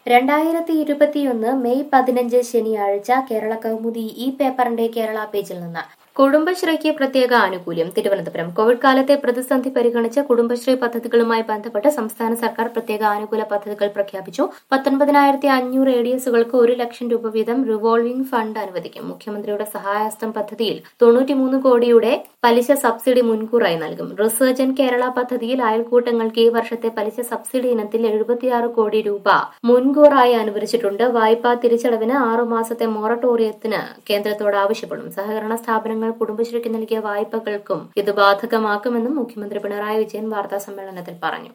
രണ്ടായിരത്തി ഇരുപത്തിയൊന്ന് മെയ് പതിനഞ്ച് ശനിയാഴ്ച കേരള കൗമുദി ഈ പേപ്പറിന്റെ കേരള പേജിൽ നിന്ന് കുടുംബശ്രീക്ക് പ്രത്യേക ആനുകൂല്യം തിരുവനന്തപുരം കോവിഡ് കാലത്തെ പ്രതിസന്ധി പരിഗണിച്ച് കുടുംബശ്രീ പദ്ധതികളുമായി ബന്ധപ്പെട്ട് സംസ്ഥാന സർക്കാർ പ്രത്യേക ആനുകൂല പദ്ധതികൾ പ്രഖ്യാപിച്ചു പത്തൊൻപതിനായിരത്തി അഞ്ഞൂറ് എ ഡി എസുകൾക്ക് ഒരു ലക്ഷം രൂപ വീതം റിവോൾവിംഗ് ഫണ്ട് അനുവദിക്കും മുഖ്യമന്ത്രിയുടെ സഹായഹസ്തം പദ്ധതിയിൽ തൊണ്ണൂറ്റിമൂന്ന് കോടിയുടെ പലിശ സബ്സിഡി മുൻകൂറായി നൽകും റിസർച്ച് ആൻഡ് കേരള പദ്ധതിയിൽ അയൽക്കൂട്ടങ്ങൾക്ക് ഈ വർഷത്തെ പലിശ സബ്സിഡി ഇനത്തിൽ എഴുപത്തിയാറ് കോടി രൂപ മുൻകൂറായി അനുവദിച്ചിട്ടുണ്ട് വായ്പാ തിരിച്ചടവിന് ആറുമാസത്തെ മൊറട്ടോറിയത്തിന് കേന്ദ്രത്തോട് ആവശ്യപ്പെടും സഹകരണ സ്ഥാപനങ്ങൾ കുടുംബശ്രീക്ക് നൽകിയ വായ്പകൾക്കും ഇത് ബാധകമാക്കുമെന്നും മുഖ്യമന്ത്രി പിണറായി വിജയൻ വാർത്താ സമ്മേളനത്തിൽ പറഞ്ഞു